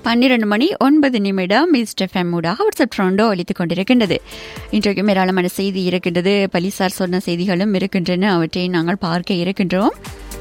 பன்னிரண்டு மணி ஒன்பது நிமிடம் மிஸ்டர் எஃப்எம் ஊடாக வாட்ஸ்அப் ட்ரோண்டோ அளித்துக் கொண்டிருக்கின்றது இன்றைக்கு ஏராளமான செய்தி இருக்கின்றது பலிசார் சொன்ன செய்திகளும் இருக்கின்றன அவற்றை நாங்கள் பார்க்க இருக்கின்றோம்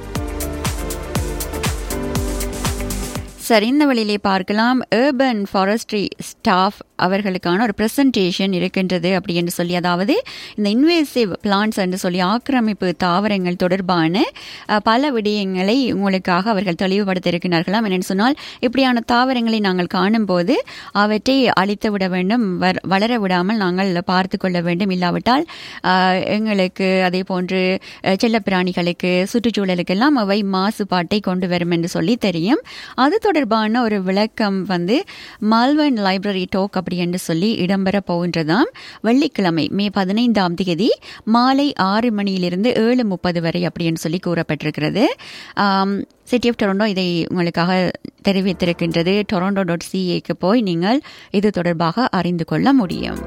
சரி இந்த வழியிலே பார்க்கலாம் ஏர்பன் ஃபாரஸ்ட்ரி ஸ்டாஃப் அவர்களுக்கான ஒரு பிரசன்டேஷன் இருக்கின்றது அப்படி என்று சொல்லி அதாவது இந்த இன்வேசிவ் பிளான்ஸ் என்று சொல்லி ஆக்கிரமிப்பு தாவரங்கள் தொடர்பான அஹ், பல விடயங்களை உங்களுக்காக அவர்கள் தெளிவுபடுத்த இருக்கிறார்களாம் என்னென்னு சொன்னால் இப்படியான தாவரங்களை நாங்கள் காணும்போது அவற்றை அழித்து விட வேண்டும் வர்- வளர விடாமல் நாங்கள் பார்த்து கொள்ள வேண்டும் இல்லாவிட்டால் அஹ், எங்களுக்கு அதே போன்று அஹ், செல்லப்பிராணிகளுக்கு சுற்றுச்சூழலுக்கெல்லாம் அவை மாசுபாட்டை கொண்டு வரும் என்று சொல்லி தெரியும் அது தொடர்பான ஒரு விளக்கம் வந்து மால்வன் லைப்ரரி டோக் அப்படி என்று சொல்லி இடம்பெற போகின்றதாம் வெள்ளிக்கிழமை மே பதினைந்தாம் தேதி மாலை ஆறு மணியிலிருந்து ஏழு முப்பது வரை அப்படின்னு சொல்லி கூறப்பட்டிருக்கிறது சிட்டி ஆஃப் டொரண்டோ இதை உங்களுக்காக தெரிவித்திருக்கின்றது டொரண்டோ டாட் சிஏக்கு போய் நீங்கள் இது தொடர்பாக அறிந்து கொள்ள முடியும்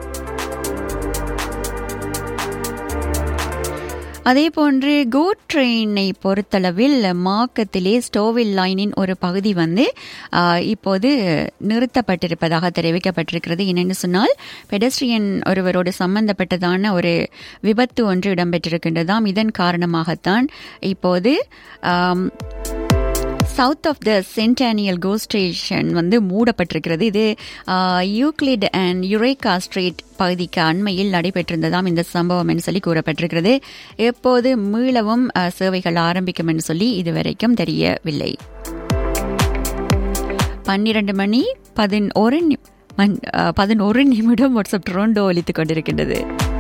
அதே போன்று கோ ட்ரெயினை பொறுத்தளவில் மாக்கத்திலே ஸ்டோவில் லைனின் ஒரு பகுதி வந்து ஆஹ், இப்போது நிறுத்தப்பட்டிருப்பதாக தெரிவிக்கப்பட்டிருக்கிறது என்னென்னு சொன்னால் பெடஸ்ட்ரியன் ஒருவரோடு சம்பந்தப்பட்டதான ஒரு விபத்து ஒன்று இடம்பெற்றிருக்கின்றதாம் இதன் காரணமாகத்தான் இப்போது ஆம், south of the Centennial GO station வந்து மூடப்பட்டிருக்கிறது இது யூக்ளிட் அண்ட் யுரேகா ஸ்ட்ரீட் பகுதிக்கு அண்மையில் நடைபெற்றிருந்ததாம் இந்த சம்பவம் என்று சொல்லி கூறப்பட்டிருக்கிறது எப்போது மீளவும் ஆ, சேவைகள் ஆரம்பிக்கும் என்று சொல்லி இதுவரைக்கும் தெரியவில்லை பன்னிரண்டு மணி பதினோரு நி- மண்- ஆ, பதினோரு நிமிடம் வாட்ஸ்அப் ட்ரோண்டோ ஒலித்துக் கொண்டிருக்கின்றது